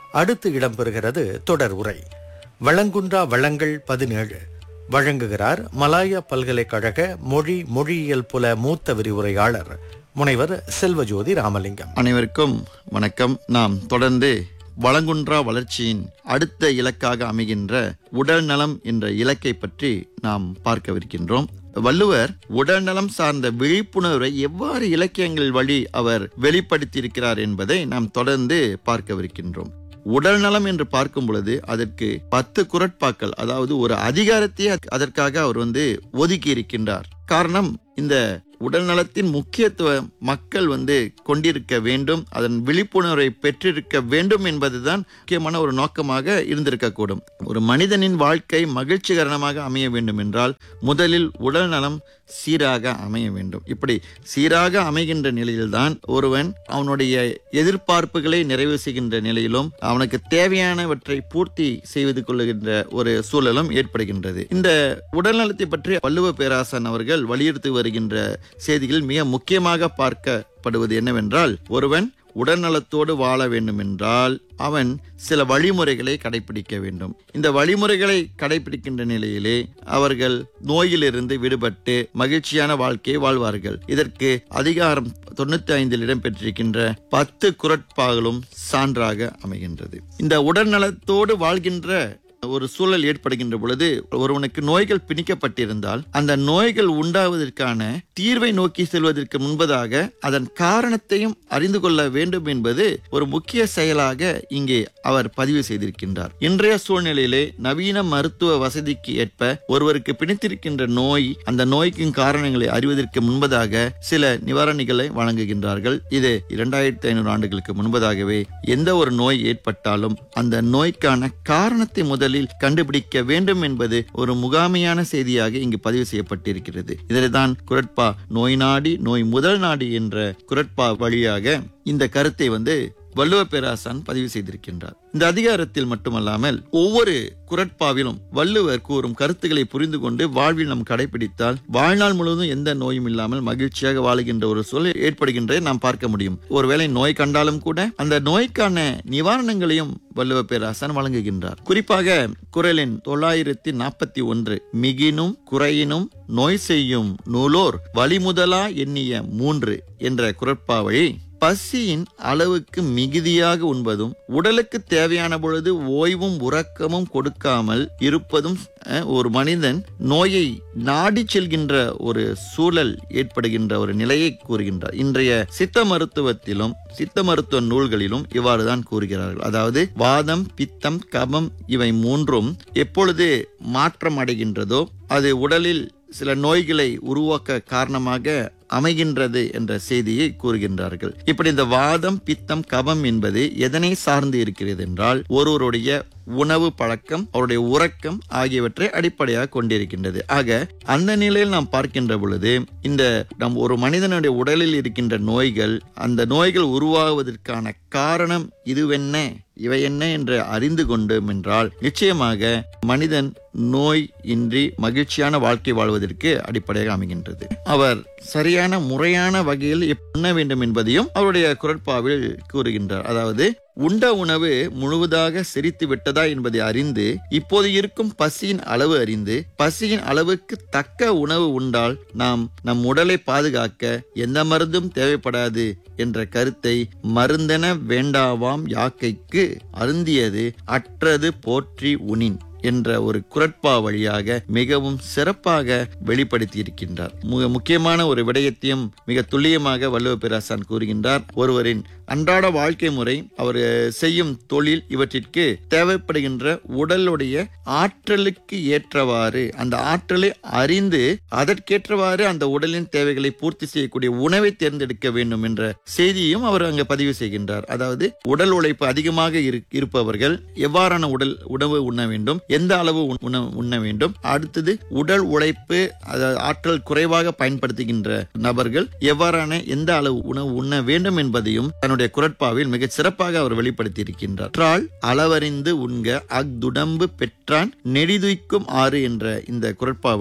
அடுத்து இடம்பெறுகிறது தொடர் உரை வளங்குன்றா வளங்கள் பதினேழு வழங்குகிறார் மலாயா பல்கலைக்கழக மொழி மொழியியல் புல மூத்த விரிவுரையாளர் முனைவர் செல்வஜோதி ராமலிங்கம் அனைவருக்கும் வணக்கம் நாம் தொடர்ந்து வளங்குன்றா வளர்ச்சியின் அடுத்த இலக்காக அமைகின்ற உடல் நலம் என்ற இலக்கை பற்றி நாம் பார்க்கவிருக்கின்றோம் வள்ளுவர் உடல் நலம் சார்ந்த விழிப்புணர்வை எவ்வாறு இலக்கியங்கள் வழி அவர் வெளிப்படுத்தியிருக்கிறார் என்பதை நாம் தொடர்ந்து பார்க்கவிருக்கின்றோம் உடல் நலம் என்று பார்க்கும் பொழுது அதற்கு பத்து குரட்பாக்கள் அதாவது ஒரு அதிகாரத்தையே அதற்காக அவர் வந்து ஒதுக்கி இருக்கின்றார் காரணம் இந்த உடல் நலத்தின் முக்கியத்துவம் மக்கள் வந்து கொண்டிருக்க வேண்டும் அதன் விழிப்புணர்வை பெற்றிருக்க வேண்டும் என்பதுதான் முக்கியமான ஒரு நோக்கமாக இருந்திருக்கக்கூடும் ஒரு மனிதனின் வாழ்க்கை மகிழ்ச்சிகரமாக அமைய வேண்டும் என்றால் முதலில் உடல் நலம் சீராக அமைய வேண்டும் இப்படி சீராக அமைகின்ற நிலையில்தான் ஒருவன் அவனுடைய எதிர்பார்ப்புகளை நிறைவு செய்கின்ற நிலையிலும் அவனுக்கு தேவையானவற்றை பூர்த்தி செய்து கொள்ளுகின்ற ஒரு சூழலும் ஏற்படுகின்றது இந்த உடல் நலத்தை பற்றி வள்ளுவ பேராசன் அவர்கள் வலியுறுத்தி வருகின்ற செய்திகள் மிக முக்கியமாக பார்க்கப்படுவது என்னவென்றால் ஒருவன் உடல்நலத்தோடு வாழ வேண்டும் என்றால் அவன் சில வழிமுறைகளை கடைபிடிக்க வேண்டும் இந்த வழிமுறைகளை கடைபிடிக்கின்ற நிலையிலே அவர்கள் நோயிலிருந்து விடுபட்டு மகிழ்ச்சியான வாழ்க்கையை வாழ்வார்கள் இதற்கு அதிகாரம் தொண்ணூத்தி ஐந்தில் இடம்பெற்றிருக்கின்ற பத்து குரட்பாகளும் சான்றாக அமைகின்றது இந்த உடல்நலத்தோடு வாழ்கின்ற ஒரு சூழல் ஏற்படுகின்ற பொழுது ஒருவனுக்கு நோய்கள் பிணிக்கப்பட்டிருந்தால் அந்த நோய்கள் உண்டாவதற்கான தீர்வை நோக்கி செல்வதற்கு முன்பதாக அதன் காரணத்தையும் அறிந்து கொள்ள வேண்டும் என்பது ஒரு முக்கிய செயலாக இங்கே அவர் பதிவு செய்திருக்கின்றார் இன்றைய சூழ்நிலையிலே நவீன மருத்துவ வசதிக்கு ஏற்ப ஒருவருக்கு பிணித்திருக்கின்ற நோய் அந்த நோய்க்கும் காரணங்களை அறிவதற்கு முன்பதாக சில நிவாரணிகளை வழங்குகின்றார்கள் இது இரண்டாயிரத்தி ஐநூறு ஆண்டுகளுக்கு முன்பதாகவே எந்த ஒரு நோய் ஏற்பட்டாலும் அந்த நோய்க்கான காரணத்தை முதல் முதலில் கண்டுபிடிக்க வேண்டும் என்பது ஒரு முகாமையான செய்தியாக இங்கு பதிவு செய்யப்பட்டிருக்கிறது இதில்தான் குரட்பா நோய் நாடி நோய் முதல் நாடி என்ற குரட்பா வழியாக இந்த கருத்தை வந்து வள்ளுவ பேராசான் பதிவு செய்திருக்கின்றார் இந்த அதிகாரத்தில் மட்டுமல்லாமல் ஒவ்வொரு குரட்பாவிலும் வள்ளுவர் கூறும் கருத்துக்களை புரிந்து கொண்டு வாழ்வில் நாம் கடைபிடித்தால் வாழ்நாள் முழுவதும் எந்த நோயும் இல்லாமல் மகிழ்ச்சியாக வாழுகின்ற ஒரு சூழல் ஏற்படுகின்றதை நாம் பார்க்க முடியும் ஒருவேளை நோய் கண்டாலும் கூட அந்த நோய்க்கான நிவாரணங்களையும் வள்ளுவ பேராசன் வழங்குகின்றார் குறிப்பாக குரலின் தொள்ளாயிரத்தி நாற்பத்தி ஒன்று மிகினும் குறையினும் நோய் செய்யும் நூலோர் வழிமுதலா எண்ணிய மூன்று என்ற குரட்பாவை பசியின் அளவுக்கு மிகுதியாக உண்பதும் உடலுக்கு தேவையான பொழுது ஓய்வும் உறக்கமும் கொடுக்காமல் இருப்பதும் ஒரு மனிதன் நோயை நாடி செல்கின்ற ஒரு சூழல் ஏற்படுகின்ற ஒரு நிலையை கூறுகின்றார் இன்றைய சித்த மருத்துவத்திலும் சித்த மருத்துவ நூல்களிலும் இவ்வாறுதான் கூறுகிறார்கள் அதாவது வாதம் பித்தம் கபம் இவை மூன்றும் எப்பொழுது மாற்றம் அடைகின்றதோ அது உடலில் சில நோய்களை உருவாக்க காரணமாக அமைகின்றது என்ற செய்தியை கூறுகின்றார்கள் இப்படி இந்த வாதம் பித்தம் கபம் என்பது எதனை சார்ந்து இருக்கிறது என்றால் ஒருவருடைய உணவு பழக்கம் அவருடைய உறக்கம் ஆகியவற்றை அடிப்படையாக கொண்டிருக்கின்றது ஆக அந்த நிலையில் நாம் பார்க்கின்ற பொழுது இந்த நம் ஒரு மனிதனுடைய உடலில் இருக்கின்ற நோய்கள் அந்த நோய்கள் உருவாவதற்கான காரணம் இதுவென்ன இவை என்ன என்று அறிந்து கொண்டோம் என்றால் நிச்சயமாக மனிதன் நோய் இன்றி மகிழ்ச்சியான வாழ்க்கை வாழ்வதற்கு அடிப்படையாக அமைகின்றது அவர் சரியான முறையான வகையில் பண்ண வேண்டும் என்பதையும் அவருடைய குரட்பாவில் கூறுகின்றார் அதாவது உண்ட உணவு முழுவதாக செரித்து விட்டதா என்பதை அறிந்து இப்போது இருக்கும் பசியின் அளவு அறிந்து பசியின் அளவுக்கு தக்க உணவு உண்டால் நாம் நம் உடலை பாதுகாக்க எந்த மருந்தும் தேவைப்படாது என்ற கருத்தை மருந்தென வேண்டாவாம் யாக்கைக்கு அருந்தியது அற்றது போற்றி உனின் என்ற ஒரு குரட்பா வழியாக மிகவும் சிறப்பாக வெளிப்படுத்தி இருக்கின்றார் மிக முக்கியமான ஒரு விடயத்தையும் மிக துல்லியமாக வள்ளுவ பேராசான் கூறுகின்றார் ஒருவரின் அன்றாட வாழ்க்கை முறை அவர் செய்யும் தொழில் இவற்றிற்கு தேவைப்படுகின்ற உடலுடைய ஆற்றலுக்கு ஏற்றவாறு அந்த ஆற்றலை அறிந்து அதற்கேற்றவாறு அந்த உடலின் தேவைகளை பூர்த்தி செய்யக்கூடிய உணவை தேர்ந்தெடுக்க வேண்டும் என்ற செய்தியையும் அவர் அங்கு பதிவு செய்கின்றார் அதாவது உடல் உழைப்பு அதிகமாக இருப்பவர்கள் எவ்வாறான உடல் உணவு உண்ண வேண்டும் எந்த அளவு உண்ண வேண்டும் அடுத்தது உடல் உழைப்பு ஆற்றல் குறைவாக பயன்படுத்துகின்ற நபர்கள் எவ்வாறான எந்த அளவு உணவு உண்ண வேண்டும் என்பதையும் தன்னுடைய குரட்பாவில் மிக சிறப்பாக அவர் வெளிப்படுத்தி இருக்கின்றார் அளவறிந்து உண்க அக்துடம்பு பெற்றான் நெடிதுய்க்கும் ஆறு என்ற இந்த குரட்பா வழி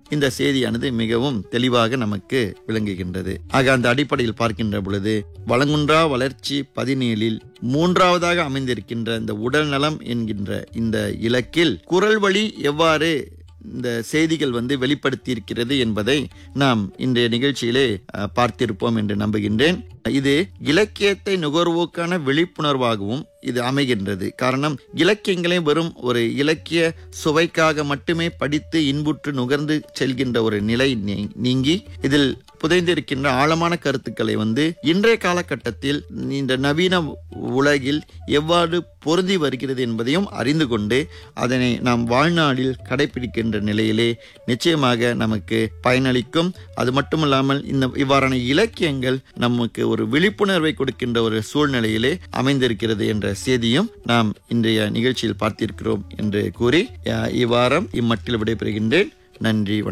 இந்த செய்தியானது மிகவும் தெளிவாக நமக்கு விளங்குகின்றது ஆக அந்த அடிப்படையில் பார்க்கின்ற பொழுது வளங்குன்றா வளர்ச்சி பதினேழில் மூன்றாவதாக அமைந்திருக்கின்ற இந்த உடல் நலம் என்கின்ற இந்த இலக்கில் குரல் வழி எவ்வாறு இந்த செய்திகள் வந்து வெளிப்படுத்தி இருக்கிறது என்பதை நாம் இன்றைய நிகழ்ச்சியிலே அஹ், பார்த்திருப்போம் என்று நம்புகின்றேன் இது இலக்கியத்தை நுகர்வோக்கான விழிப்புணர்வாகவும் இது அமைகின்றது காரணம் இலக்கியங்களை வெறும் ஒரு இலக்கிய சுவைக்காக மட்டுமே படித்து இன்புற்று நுகர்ந்து செல்கின்ற ஒரு நிலை நீ- நீங்கி இதில் புதைந்திருக்கின்ற ஆழமான கருத்துக்களை வந்து இன்றைய காலகட்டத்தில் இந்த நவீன உலகில் எவ்வாறு பொருந்தி வருகிறது என்பதையும் அறிந்து கொண்டு அதனை நாம் வாழ்நாளில் கடைபிடிக்கின்ற நிலையிலே நிச்சயமாக நமக்கு பயனளிக்கும் அது மட்டுமல்லாமல் இந்த இவ்வாறான இலக்கியங்கள் நமக்கு ஒரு விழிப்புணர்வை கொடுக்கின்ற ஒரு சூழ்நிலையிலே அமைந்திருக்கிறது என்ற செய்தியும் நாம் இன்றைய நிகழ்ச்சியில் பார்த்திருக்கிறோம் என்று கூறி அஹ், இவ்வாரம் இம்மட்டில் விடைபெறுகின்றேன் நன்றி வணக்கம்